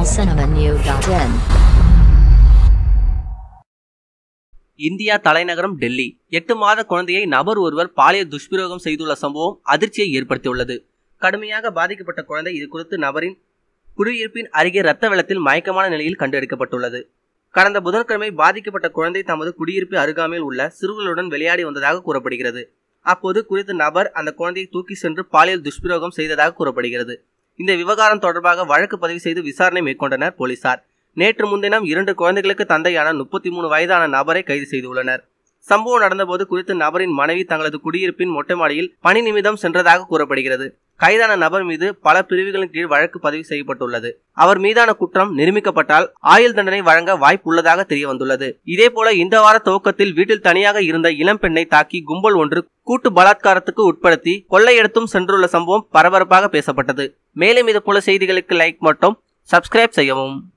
tamilcinemanew.in India தலைநகரம் டெல்லி எட்டு மாத குழந்தையை நபர் ஒருவர் பாலியல் துஷ்பிரயோகம் செய்துள்ள சம்பவம் அதிர்ச்சியை ஏற்படுத்தியுள்ளது கடுமையாக பாதிக்கப்பட்ட குழந்தை இது குறித்து நபரின் குடியிருப்பின் அருகே ரத்த வெள்ளத்தில் மயக்கமான நிலையில் கண்டெடுக்கப்பட்டுள்ளது கடந்த புதன்கிழமை பாதிக்கப்பட்ட குழந்தை தமது குடியிருப்பு அருகாமையில் உள்ள சிறுவர்களுடன் விளையாடி வந்ததாக கூறப்படுகிறது அப்போது குறித்த நபர் அந்த குழந்தையை தூக்கி சென்று பாலியல் துஷ்பிரயோகம் செய்ததாக கூறப்படுகிறது இந்த விவகாரம் தொடர்பாக வழக்கு பதிவு செய்து விசாரணை மேற்கொண்டனர் போலீசார் நேற்று முன்தினம் இரண்டு குழந்தைகளுக்கு தந்தையான முப்பத்தி மூணு வயதான நபரை கைது செய்துள்ளனர் சம்பவம் நடந்தபோது குறித்த நபரின் மனைவி தங்களது குடியிருப்பின் மொட்டை மாடியில் பணி நிமிதம் சென்றதாக கூறப்படுகிறது கைதான நபர் மீது பல பிரிவுகளின் கீழ் வழக்கு பதிவு செய்யப்பட்டுள்ளது அவர் மீதான குற்றம் நிரூபிக்கப்பட்டால் ஆயுள் தண்டனை வழங்க வாய்ப்புள்ளதாக தெரிய வந்துள்ளது இதேபோல இந்த வார துவக்கத்தில் வீட்டில் தனியாக இருந்த இளம் பெண்ணை தாக்கி கும்பல் ஒன்று கூட்டு பலாத்காரத்துக்கு உட்படுத்தி கொள்ளையெடுத்தும் சென்றுள்ள சம்பவம் பரபரப்பாக பேசப்பட்டது மேலும் இது போல செய்திகளுக்கு லைக் மட்டும் சப்ஸ்கிரைப் செய்யவும்